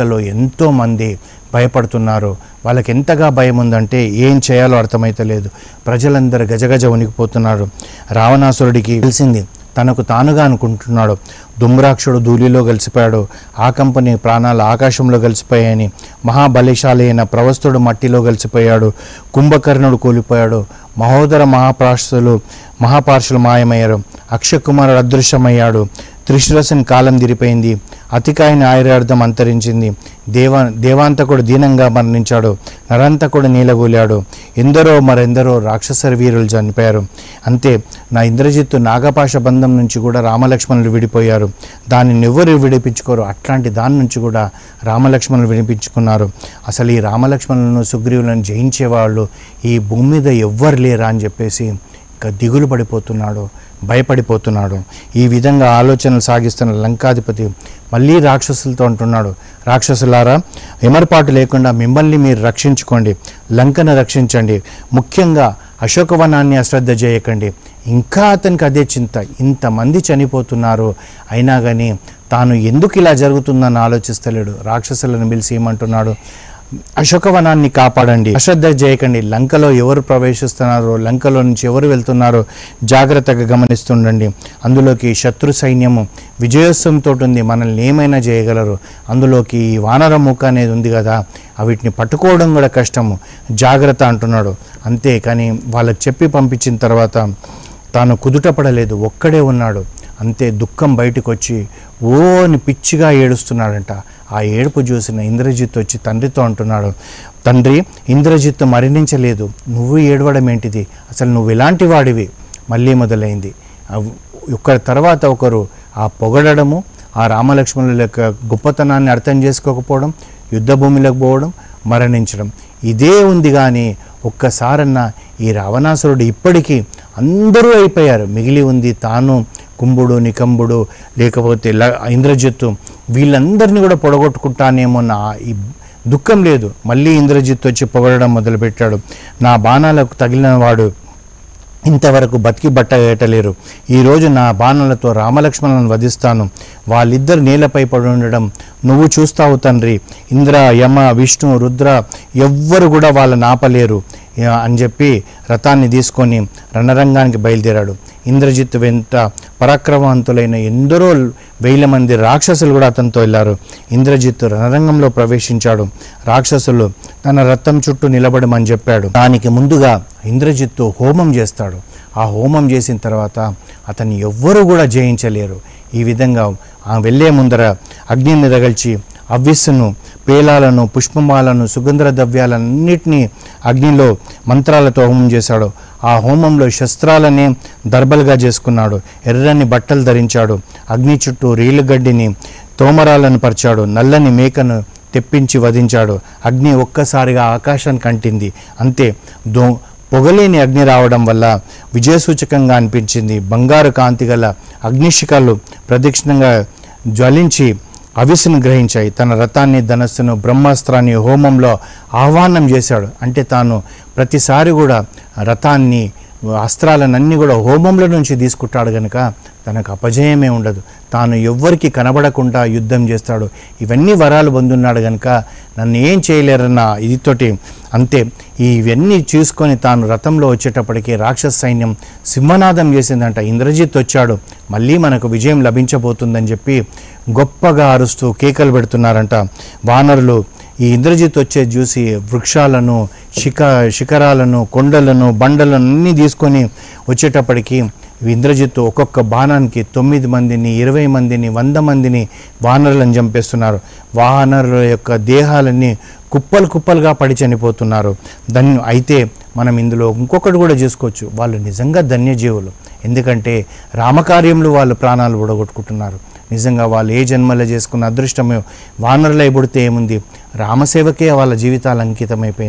లంకలో ఎంతోమంది భయపడుతున్నారు వాళ్ళకి ఎంతగా భయం ఉందంటే ఏం చేయాలో అర్థమైతలేదు ప్రజలందరూ గజగజ వణికిపోతున్నారు రావణాసురుడికి తెలిసింది తనకు తానుగా అనుకుంటున్నాడు దుమ్రాక్షుడు ధూళిలో కలిసిపోయాడు ఆ కంపెనీ ప్రాణాలు ఆకాశంలో కలిసిపోయాయని మహాబలిశాలి అయిన ప్రవస్తుడు మట్టిలో కలిసిపోయాడు కుంభకర్ణుడు కూలిపోయాడు మహోదర మహాపార్షులు మహాపార్షులు మాయమయ్యారు అక్షకుమారుడు అదృశ్యమయ్యాడు త్రిశిరసన్ కాలం దిరిపోయింది అతికాయన ఆయురార్థం అంతరించింది దేవ దేవాంతకుడు దీనంగా మరణించాడు నరంతకుడు నీలగూలాడు ఎందరో మరెందరో రాక్షస వీరులు చనిపోయారు అంతే నా ఇంద్రజిత్తు నాగపాశ బంధం నుంచి కూడా రామలక్ష్మణులు విడిపోయారు దానిని ఎవరు విడిపించుకోరు అట్లాంటి దాని నుంచి కూడా రామలక్ష్మణులు విడిపించుకున్నారు అసలు ఈ రామలక్ష్మణులను సుగ్రీవులను జయించేవాళ్ళు ఈ భూమి మీద ఎవ్వరు లేరా అని చెప్పేసి ఇంకా దిగులు పడిపోతున్నాడు భయపడిపోతున్నాడు ఈ విధంగా ఆలోచనలు సాగిస్తున్న లంకాధిపతి మళ్ళీ రాక్షసులతో అంటున్నాడు రాక్షసులారా ఎమర్పాటు లేకుండా మిమ్మల్ని మీరు రక్షించుకోండి లంకను రక్షించండి ముఖ్యంగా అశోకవనాన్ని అశ్రద్ధ చేయకండి ఇంకా అతనికి అదే చింత ఇంతమంది చనిపోతున్నారు అయినా కానీ తాను ఎందుకు ఇలా జరుగుతుందని ఆలోచిస్తలేడు రాక్షసులను పిలిచి ఏమంటున్నాడు అశోకవనాన్ని కాపాడండి అశ్రద్ధ చేయకండి లంకలో ఎవరు ప్రవేశిస్తున్నారో లంకలో నుంచి ఎవరు వెళ్తున్నారో జాగ్రత్తగా గమనిస్తుండండి అందులోకి శత్రు సైన్యము విజయోత్సవంతో ఉంది మనల్ని ఏమైనా చేయగలరు అందులోకి ఈ వానర మూక అనేది ఉంది కదా వీటిని పట్టుకోవడం కూడా కష్టము జాగ్రత్త అంటున్నాడు అంతే కానీ వాళ్ళకి చెప్పి పంపించిన తర్వాత తాను కుదుటపడలేదు ఒక్కడే ఉన్నాడు అంతే దుఃఖం బయటకు వచ్చి ఓ అని పిచ్చిగా ఏడుస్తున్నాడంట ఆ ఏడుపు చూసిన ఇంద్రజిత్ వచ్చి తండ్రితో అంటున్నాడు తండ్రి ఇంద్రజిత్ మరణించలేదు నువ్వు ఏడవడం ఏంటిది అసలు నువ్వు ఎలాంటి వాడివి మళ్ళీ మొదలైంది అవ్- ఒకరి తర్వాత ఒకరు ఆ పొగడము ఆ రామలక్ష్మణుల యొక్క గొప్పతనాన్ని అర్థం చేసుకోకపోవడం యుద్ధ భూమిలోకి పోవడం మరణించడం ఇదే ఉంది కానీ ఒక్కసారన్నా ఈ రావణాసురుడు ఇప్పటికీ అందరూ అయిపోయారు మిగిలి ఉంది తాను కుంభుడు నికంబుడు లేకపోతే ల- ఇంద్రజిత్తు వీళ్ళందరినీ కూడా పొడగొట్టుకుంటానేమో నా ఈ దుఃఖం లేదు మళ్ళీ ఇంద్రజిత్తు వచ్చి పొగడడం మొదలుపెట్టాడు నా బాణాలకు తగిలిన వాడు ఇంతవరకు బతికి బట్ట వేయటలేరు ఈరోజు నా బాణాలతో రామలక్ష్మణులను వధిస్తాను వాళ్ళిద్దరు నేలపై పడి ఉండడం నువ్వు చూస్తావు తండ్రి ఇంద్ర యమ విష్ణు రుద్ర ఎవ్వరు కూడా వాళ్ళని ఆపలేరు ఆ, అని చెప్పి రథాన్ని తీసుకొని రణరంగానికి బయలుదేరాడు ఇంద్రజిత్ వెంట పరాక్రమవంతులైన ఎందరో వేల మంది రాక్షసులు కూడా అతనితో వెళ్ళారు ఇంద్రజిత్ రణరంగంలో ప్రవేశించాడు రాక్షసులు తన రథం చుట్టూ నిలబడమని చెప్పాడు దానికి ముందుగా ఇంద్రజిత్తు హోమం చేస్తాడు ఆ హోమం చేసిన తర్వాత అతన్ని ఎవ్వరూ కూడా జయించలేరు ఈ విధంగా ఆ వెళ్ళే ముందర అగ్నిని రగల్చి అవ్విస్సును పేలాలను పుష్పమాలను సుగంధ ద్రవ్యాలన్నిటినీ అగ్నిలో మంత్రాలతో హోమం చేశాడు ఆ హోమంలో శస్త్రాలనే దర్బలుగా చేసుకున్నాడు ఎర్రని బట్టలు ధరించాడు అగ్ని చుట్టూ రీలుగడ్డిని తోమరాలను పరిచాడు నల్లని మేకను తెప్పించి వధించాడు అగ్ని ఒక్కసారిగా ఆకాశానికి అంటింది అంతే దో పొగలేని అగ్ని రావడం వల్ల విజయసూచకంగా అనిపించింది బంగారు కాంతి గల అగ్నిశిఖలు ప్రదక్షిణంగా జ్వలించి అవిసును గ్రహించాయి తన రథాన్ని ధనస్సును బ్రహ్మాస్త్రాన్ని హోమంలో ఆహ్వానం చేశాడు అంటే తాను ప్రతిసారి కూడా రథాన్ని అస్త్రాలనన్నీ కూడా హోమంలో నుంచి తీసుకుంటాడు కనుక తనకు అపజయమే ఉండదు తాను ఎవ్వరికి కనబడకుండా యుద్ధం చేస్తాడు ఇవన్నీ వరాలు పొందున్నాడు కనుక నన్ను ఏం చేయలేరన్న ఇదితోటి అంతే ఇవన్నీ చూసుకొని తాను రథంలో వచ్చేటప్పటికి రాక్షస సైన్యం సింహనాదం చేసిందంట ఇంద్రజిత్ వచ్చాడు మళ్ళీ మనకు విజయం లభించబోతుందని చెప్పి గొప్పగా అరుస్తూ కేకలు పెడుతున్నారంట వానరులు ఈ ఇంద్రజిత్ వచ్చే చూసి వృక్షాలను శిఖ శిఖరాలను కొండలను బండలను అన్నీ తీసుకొని వచ్చేటప్పటికి ఇంద్రజిత్తు ఒక్కొక్క బాణానికి తొమ్మిది మందిని ఇరవై మందిని వంద మందిని వానరులను చంపేస్తున్నారు వానరుల యొక్క దేహాలన్నీ కుప్పలు కుప్పలుగా పడి చనిపోతున్నారు ధన్య అయితే మనం ఇందులో ఇంకొకటి కూడా చేసుకోవచ్చు వాళ్ళు నిజంగా ధన్యజీవులు ఎందుకంటే రామకార్యంలో వాళ్ళు ప్రాణాలు ఉడగొట్టుకుంటున్నారు నిజంగా వాళ్ళు ఏ జన్మలో చేసుకున్న అదృష్టమే వానరులై పుడితే ఏముంది రామసేవకే వాళ్ళ జీవితాలు అంకితమైపోయింది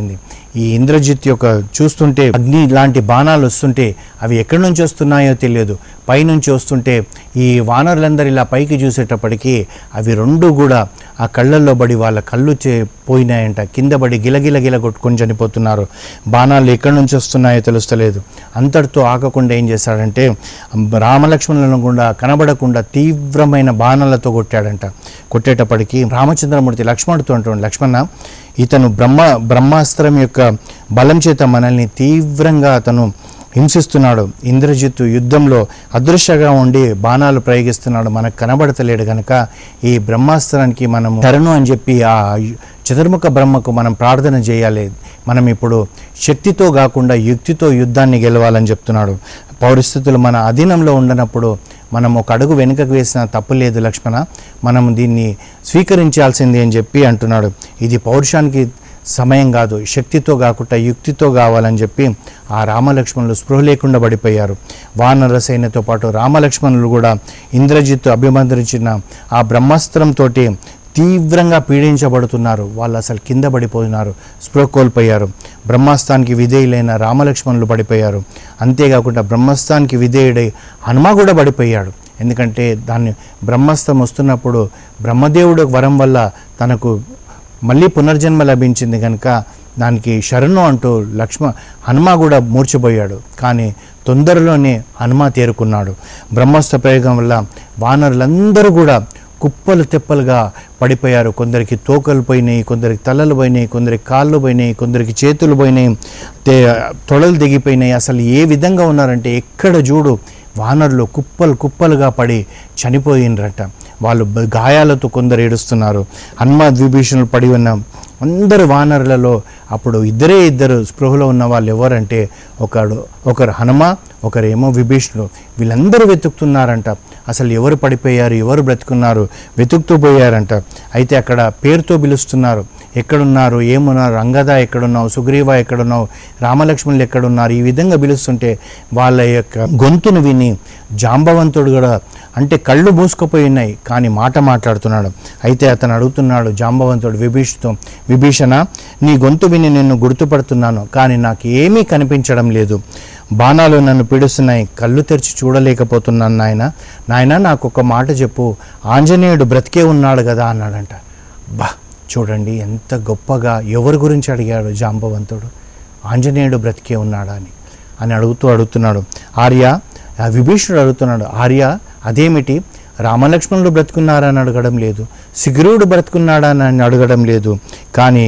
ఈ ఇంద్రజిత్ యొక్క చూస్తుంటే అగ్ని లాంటి బాణాలు వస్తుంటే అవి ఎక్కడి నుంచి వస్తున్నాయో తెలియదు పైనుంచి వస్తుంటే ఈ వానరులందరూ ఇలా పైకి చూసేటప్పటికి అవి రెండు కూడా ఆ కళ్ళల్లో పడి వాళ్ళ కళ్ళు చే పోయినాయంట కింద పడి గిలగిల గిల కొట్టుకొని చనిపోతున్నారు బాణాలు ఎక్కడి నుంచి వస్తున్నాయో తెలుస్తలేదు అంతటితో ఆగకుండా ఏం చేశాడంటే రామలక్ష్మణులను కూడా కనబడకుండా తీవ్రమైన బాణాలతో కొట్టాడంట కొట్టేటప్పటికి రామచంద్రమూర్తి లక్ష్మణుడితో అంటాడు లక్ష్మణ ఇతను బ్రహ్మ బ్రహ్మాస్త్రం యొక్క బలం చేత మనల్ని తీవ్రంగా అతను హింసిస్తున్నాడు ఇంద్రజిత్తు యుద్ధంలో అదృశ్యగా ఉండి బాణాలు ప్రయోగిస్తున్నాడు మనకు కనబడతలేడు కనుక ఈ బ్రహ్మాస్త్రానికి మనం శరణు అని చెప్పి ఆ చతుర్ముఖ బ్రహ్మకు మనం ప్రార్థన చేయాలి మనం ఇప్పుడు శక్తితో కాకుండా యుక్తితో యుద్ధాన్ని గెలవాలని చెప్తున్నాడు పరిస్థితులు మన అధీనంలో ఉండనప్పుడు మనం ఒక అడుగు వెనుకకు వేసిన తప్పు లేదు లక్ష్మణ మనం దీన్ని స్వీకరించాల్సింది అని చెప్పి అంటున్నాడు ఇది పౌరుషానికి సమయం కాదు శక్తితో కాకుండా యుక్తితో కావాలని చెప్పి ఆ రామలక్ష్మణులు స్పృహ లేకుండా పడిపోయారు వానర సైన్యతో పాటు రామలక్ష్మణులు కూడా ఇంద్రజిత్తు అభిమంత్రించిన ఆ బ్రహ్మాస్త్రంతో తీవ్రంగా పీడించబడుతున్నారు వాళ్ళు అసలు కింద పడిపోయినారు స్పృహ కోల్పోయారు బ్రహ్మాస్త్రానికి విధేయులైన రామలక్ష్మణులు పడిపోయారు అంతేకాకుండా బ్రహ్మస్థానికి విధేయుడై హనుమ కూడా పడిపోయాడు ఎందుకంటే దాన్ని బ్రహ్మస్త్రం వస్తున్నప్పుడు బ్రహ్మదేవుడు వరం వల్ల తనకు మళ్ళీ పునర్జన్మ లభించింది కనుక దానికి శరణు అంటూ లక్ష్మ హనుమ కూడా మూర్చిపోయాడు కానీ తొందరలోనే హనుమ తేరుకున్నాడు బ్రహ్మాస్త్ర ప్రయోగం వల్ల వానరులందరూ కూడా కుప్పలు తెప్పలుగా పడిపోయారు కొందరికి తోకలు పోయినాయి కొందరికి తలలు పోయినాయి కొందరికి కాళ్ళు పోయినాయి కొందరికి చేతులు పోయినాయి తే తొడలు దిగిపోయినాయి అసలు ఏ విధంగా ఉన్నారంటే ఎక్కడ చూడు వానరులు కుప్పలు కుప్పలుగా పడి చనిపోయినరట వాళ్ళు బ- గాయాలతో కొందరు ఏడుస్తున్నారు హనుమాన్ విభీషణులు పడి ఉన్న అందరు వానరులలో అప్పుడు ఇద్దరే ఇద్దరు స్పృహలో ఉన్న వాళ్ళు ఎవరంటే ఒకడు ఒకరు హనుమ ఒకరేమో విభీషణుడు వీళ్ళందరూ వెతుకుతున్నారంట అసలు ఎవరు పడిపోయారు ఎవరు బ్రతుకున్నారు వెతుకుతూ పోయారంట అయితే అక్కడ పేరుతో పిలుస్తున్నారు ఎక్కడున్నారు ఏమున్నారు అంగద ఎక్కడున్నావు సుగ్రీవ ఎక్కడున్నావు రామలక్ష్మణులు ఎక్కడున్నారు ఈ విధంగా పిలుస్తుంటే వాళ్ళ యొక్క గొంతును విని జాంబవంతుడు కూడా అంటే కళ్ళు మూసుకుపోయి ఉన్నాయి కానీ మాట మాట్లాడుతున్నాడు అయితే అతను అడుగుతున్నాడు జాంబవంతుడు విభీషణతో విభీషణ నీ గొంతు విని నిన్ను గుర్తుపడుతున్నాను కానీ నాకు ఏమీ కనిపించడం లేదు బాణాలు నన్ను పీడిస్తున్నాయి కళ్ళు తెరిచి చూడలేకపోతున్నాను నాయన నాయన నాకు ఒక మాట చెప్పు ఆంజనేయుడు బ్రతికే ఉన్నాడు కదా అన్నాడంట బా చూడండి ఎంత గొప్పగా ఎవరి గురించి అడిగాడు జాంబవంతుడు ఆంజనేయుడు బ్రతికే ఉన్నాడా అని అని అడుగుతూ అడుగుతున్నాడు ఆర్య ఆ విభీషణుడు అడుగుతున్నాడు ఆర్య అదేమిటి రామలక్ష్మణుడు బ్రతుకున్నారని అడగడం లేదు సిగురుడు బ్రతుకున్నాడా అని అడగడం లేదు కానీ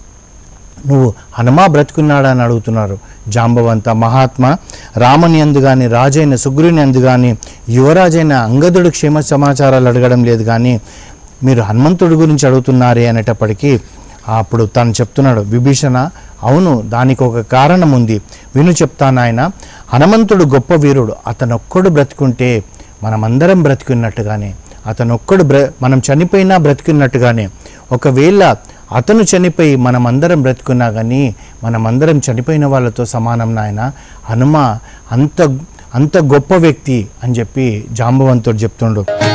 నువ్వు హనుమా బ్రతుకున్నాడా అని అడుగుతున్నారు జాంబవంత మహాత్మ రాముని ఎందు కానీ రాజైన సుగ్రీని ఎందు కానీ యువరాజైన అంగదుడు క్షేమ సమాచారాలు అడగడం లేదు కానీ మీరు హనుమంతుడి గురించి అడుగుతున్నారే అనేటప్పటికీ అప్పుడు తను చెప్తున్నాడు విభీషణ అవును దానికి ఒక కారణం ఉంది విను చెప్తాను ఆయన హనుమంతుడు గొప్ప వీరుడు అతనొక్కడు బ్రతుకుంటే మనమందరం బ్రతికున్నట్టుగానే అతనొక్కడు బ్ర మనం చనిపోయినా బ్రతికున్నట్టుగానే ఒకవేళ అతను చనిపోయి మనమందరం బ్రతుకున్నా కానీ మనమందరం చనిపోయిన వాళ్ళతో సమానం నాయన హనుమ అంత అంత గొప్ప వ్యక్తి అని చెప్పి జాంబవంతుడు చెప్తుండు